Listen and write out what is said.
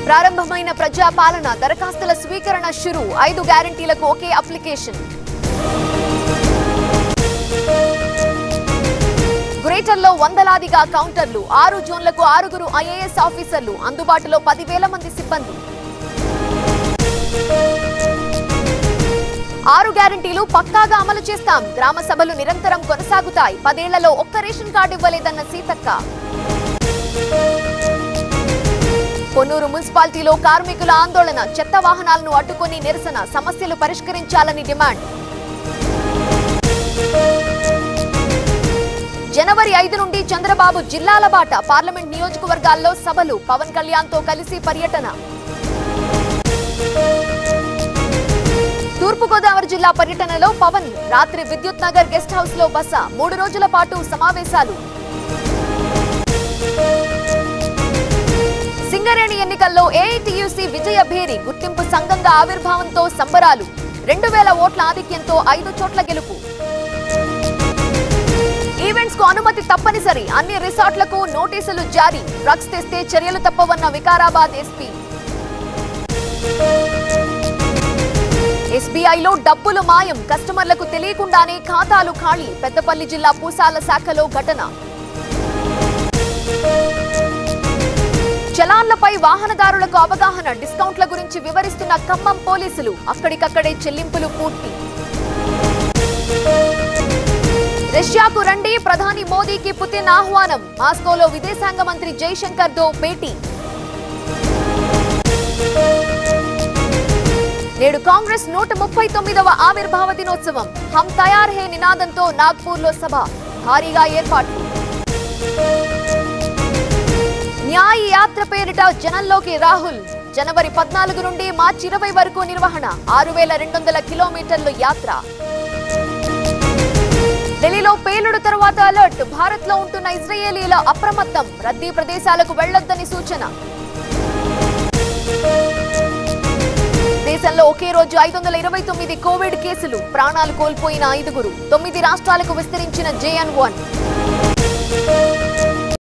ప్రారంభమైన ప్రజాపాలన దరఖాస్తుల స్వీకరణ షురు ఐదు గ్యారంటీలకు ఒకే అప్లికేషన్ గ్రేటర్లో వందలాదిగా కౌంటర్లు ఆరు జోన్లకు ఆరుగురు ఐఏఎస్ ఆఫీసర్లు అందుబాటులో పదివేల మంది సిబ్బంది ఆరు గ్యారంటీలు పక్కాగా అమలు చేస్తాం గ్రామ సభలు నిరంతరం కొనసాగుతాయి పదేళ్లలో ఒక్క రేషన్ కార్డు ఇవ్వలేదన్న సీతక్క పొన్నూరు మున్సిపాలిటీలో కార్మికుల ఆందోళన చెత్త వాహనాలను అడ్డుకొని నిరసన సమస్యలు పరిష్కరించాలని డిమాండ్ జనవరి ఐదు నుండి చంద్రబాబు జిల్లాల బాట పార్లమెంట్ నియోజకవర్గాల్లో సభలు పవన్ కళ్యాణ్ తో కలిసి పర్యటన తూర్పుగోదావరి జిల్లా పర్యటనలో పవన్ రాత్రి విద్యుత్ నగర్ గెస్ట్ హౌస్ లో బస మూడు రోజుల పాటు సమావేశాలు సింగరేణి ఎన్నికల్లో ఏఐటియుసి విజయ భేరి గుర్తింపు సంఘంగా ఆవిర్భావంతో సంబరాలు రెండు వేల ఓట్ల ఆధిక్యంతో ఐదు చోట్ల గెలుపు ఈవెంట్స్ కు అనుమతి తప్పనిసరి అన్ని రిసార్ట్లకు నోటీసులు జారీ డ్రగ్స్ తెస్తే చర్యలు తప్పవన్న వికారాబాద్ ఎస్పీ ఎస్బీఐలో డబ్బులు మాయం కస్టమర్లకు తెలియకుండానే ఖాతాలు ఖాళీ పెద్దపల్లి జిల్లా పూసాల శాఖలో ఘటన చలాన్లపై వాహనదారులకు అవగాహన డిస్కౌంట్ల గురించి వివరిస్తున్న ఖమ్మం పోలీసులు అక్కడికక్కడే చెల్లింపులు పూర్తి రష్యాకు రండి ప్రధాని మోదీకి పుతిన్ ఆహ్వానం మాస్కోలో విదేశాంగ మంత్రి జైశంకర్ తో భేటీ నేడు కాంగ్రెస్ నూట ముప్పై తొమ్మిదవ ఆవిర్భావ దినోత్సవం హమ్ తయార్ హే నినాదంతో నాగ్పూర్ లో సభ భారీగా ఏర్పాట్లు న్యాయ యాత్ర పేరిట జనంలోకి రాహుల్ జనవరి పద్నాలుగు నుండి మార్చి ఇరవై వరకు నిర్వహణ ఆరు వేల రెండు వందల కిలోమీటర్లు యాత్ర ఢిల్లీలో పేలుడు తరువాత అలర్ట్ భారత్ లో ఉంటున్న ఇజ్రాయేలీల అప్రమత్తం రద్దీ ప్రదేశాలకు వెళ్లొద్దని సూచన దేశంలో ఒకే రోజు ఐదు వందల ఇరవై తొమ్మిది కోవిడ్ కేసులు ప్రాణాలు కోల్పోయిన ఐదుగురు తొమ్మిది రాష్ట్రాలకు విస్తరించిన జేఎన్ వన్